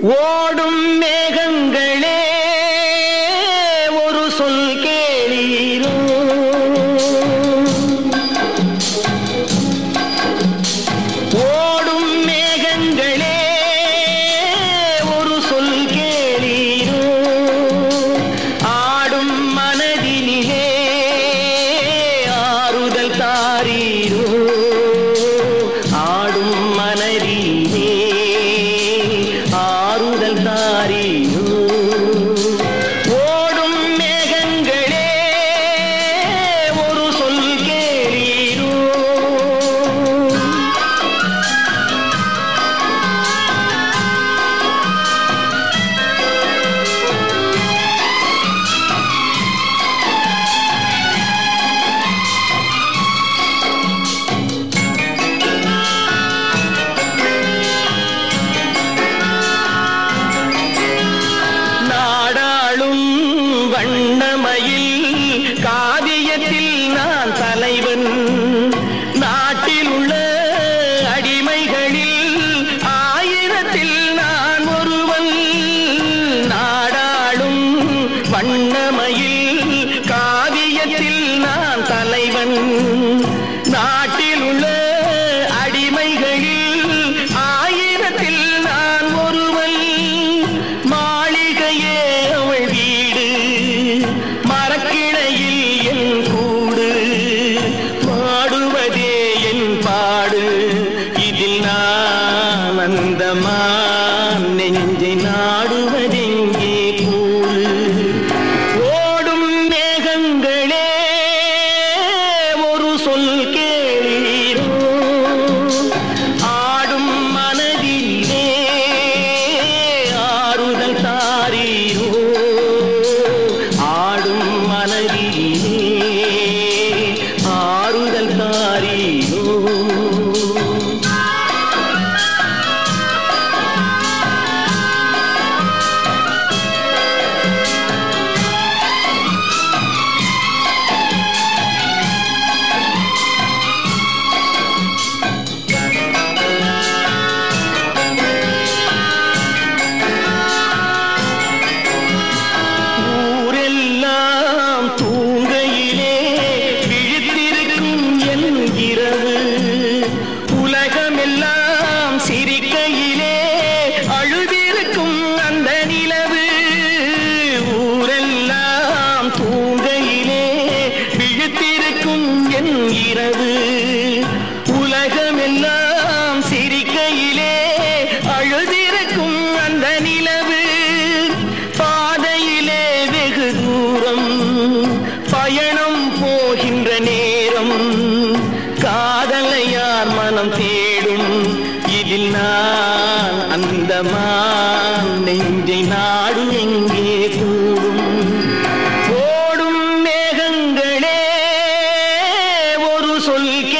ஓடும் மேகங்களே ஒரு சொல் கேளீரோ ஓடும் மேகங்களே ஒரு சொல் கேளீரோ ஆடும் மனதினிலே ஆறுதல் தாரீரோ ஆடும் மனதிலே ஆறுதல் தாரீரோ ஓடும் மேகங்களே ஒரு சொல் கேளீரோ நாடாளும் வண்ணமயில் காவியத்தில் நான் தலைவன் நாட்டில் உள்ள அடிமைகளில் ஆயிரத்தில் நான் ஒருவன் நாடாளும் வண்ணமயில் காவியத்தில் நான் தலைவன் நாட்டில் உள்ள அடிமைகளில் ஆயிரத்தில் நான் ஒருவன் மாளிகையே அவள் வீடு மரக்கிளையில் என் கூடு பாடுவதே என் பாடு இதில் நான் அந்தமான் நெஞ்சை நாடுவதெங்கே கூறு ஓடும் மேகங்களே ஒரு சொல் கேளீரோ ஆடும் மனதிலே ஆறுதல் தாரீரோ ஆடும் மனதிலே ஆறுதல் தாரீரோ ஊரெல்லாம் தூங்கையிலே விழித்திருக்கும் என் இரவு உலகமெல்லாம் சிரிக்கையிலே அழுதிருக்கும் அந்த நிலவு ஊரெல்லாம் தூங்கையிலே விழித்திருக்கும் என் இரவு உலகமெல்லாம் சிரிக்கையிலே அழுதிருக்கும் அந்த நிலவு பாதையிலே வெகு தூரம் பயணம் போகின்ற நேரம் காதலை யார் மனம் தேடும் இதில் நான் அந்த மான் நெஞ்சை நாடு எங்கே கூடும் ஓடும் மேகங்களே ஒரு சொல்